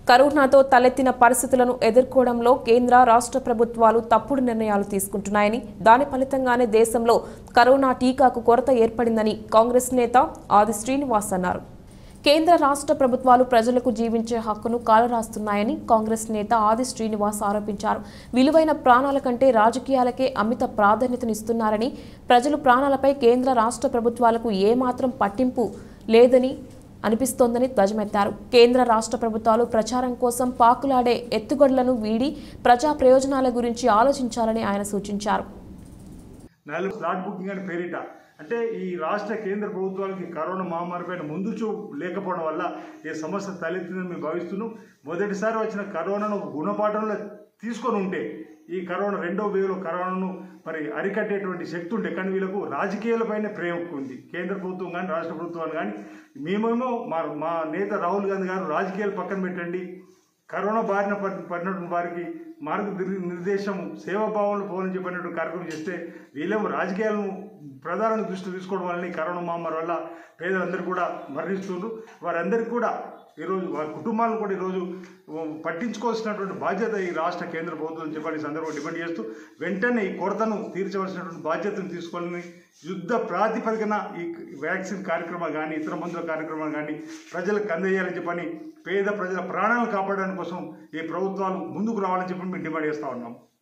కరోనాతో తలెత్తిన పరిస్థితులను ఎదుర్కోవడంలో కేంద్ర రాష్ట్ర ప్రభుత్వాలు తప్పుడు నిర్ణయాలు తీసుకుంటున్నాయని దాని ఫలితంగానే దేశంలో కరోనా టీకాకు కొరత ఏర్పడిందని కాంగ్రెస్ నేత ఆది శ్రీనివాస్ అన్నారు కేంద్ర రాష్ట్ర ప్రభుత్వాలు ప్రజలకు జీవించే హక్కును కాలరాస్తున్నాయని కాంగ్రెస్ నేత ఆది శ్రీనివాస్ ఆరోపించారు విలువైన ప్రాణాల కంటే రాజకీయాలకే అమిత ప్రాధాన్యతనిస్తున్నారని ప్రజలు ప్రాణాలపై కేంద్ర రాష్ట్ర ప్రభుత్వాలకు ఏమాత్రం పట్టింపు లేదని అనిపిస్తోందని ధ్వజమెత్తారు కేంద్ర రాష్ట్ర ప్రభుత్వాలు ప్రచారం కోసం పాకులాడే ఎత్తుగడలను వీడి ప్రజా ప్రయోజనాల గురించి ఆలోచించాలని ఆయన సూచించారు నాలుగు స్లాట్ బుకింగ్ అని పేరిట అంటే ఈ రాష్ట్ర కేంద్ర ప్రభుత్వాలకి కరోనా మహమ్మారి పైన ముందు చూపు లేకపోవడం వల్ల ఈ సమస్య తలెత్తిందని మేము భావిస్తున్నాం మొదటిసారి వచ్చిన కరోనాను ఒక గుణపాఠంలో తీసుకొని ఉంటే ఈ కరోనా రెండో వేవ్లో కరోనాను మరి అరికట్టేటువంటి శక్తి ఉంటే కానీ వీళ్ళకు రాజకీయాలపైనే ప్రేమ ఉంది కేంద్ర ప్రభుత్వం కానీ రాష్ట్ర ప్రభుత్వాలు కానీ మేమేమో మా మా నేత రాహుల్ గాంధీ గారు రాజకీయాలు పక్కన పెట్టండి కరోనా బారిన పడి పడినటువంటి వారికి మార్గ నిర్దేశం సేవాభావంలో పోవాలని చెప్పినటువంటి కార్యక్రమం చేస్తే వీళ్ళేమో రాజకీయాలను ప్రధానంగా దృష్టి తీసుకోవడం వల్ల ఈ కరోనా మహమ్మారి వల్ల పేదలందరూ కూడా మరణిస్తున్నారు వారందరికీ కూడా ఈరోజు వారి కుటుంబాలను కూడా ఈరోజు పట్టించుకోవాల్సినటువంటి బాధ్యత ఈ రాష్ట్ర కేంద్ర ప్రభుత్వం చెప్పని ఈ సందర్భంగా డిమాండ్ చేస్తూ వెంటనే ఈ కొరతను తీర్చవలసినటువంటి బాధ్యతను తీసుకోవాలని యుద్ధ ప్రాతిపదికన ఈ వ్యాక్సిన్ కార్యక్రమాలు కానీ ఇతర మందుల కార్యక్రమాలు కానీ ప్రజలకు అందజేయాలని చెప్పని పేద ప్రజల ప్రాణాలను కాపాడడానికి కోసం ఈ ప్రభుత్వాలు ముందుకు రావాలని చెప్పి మేము డిమాండ్ చేస్తూ ఉన్నాం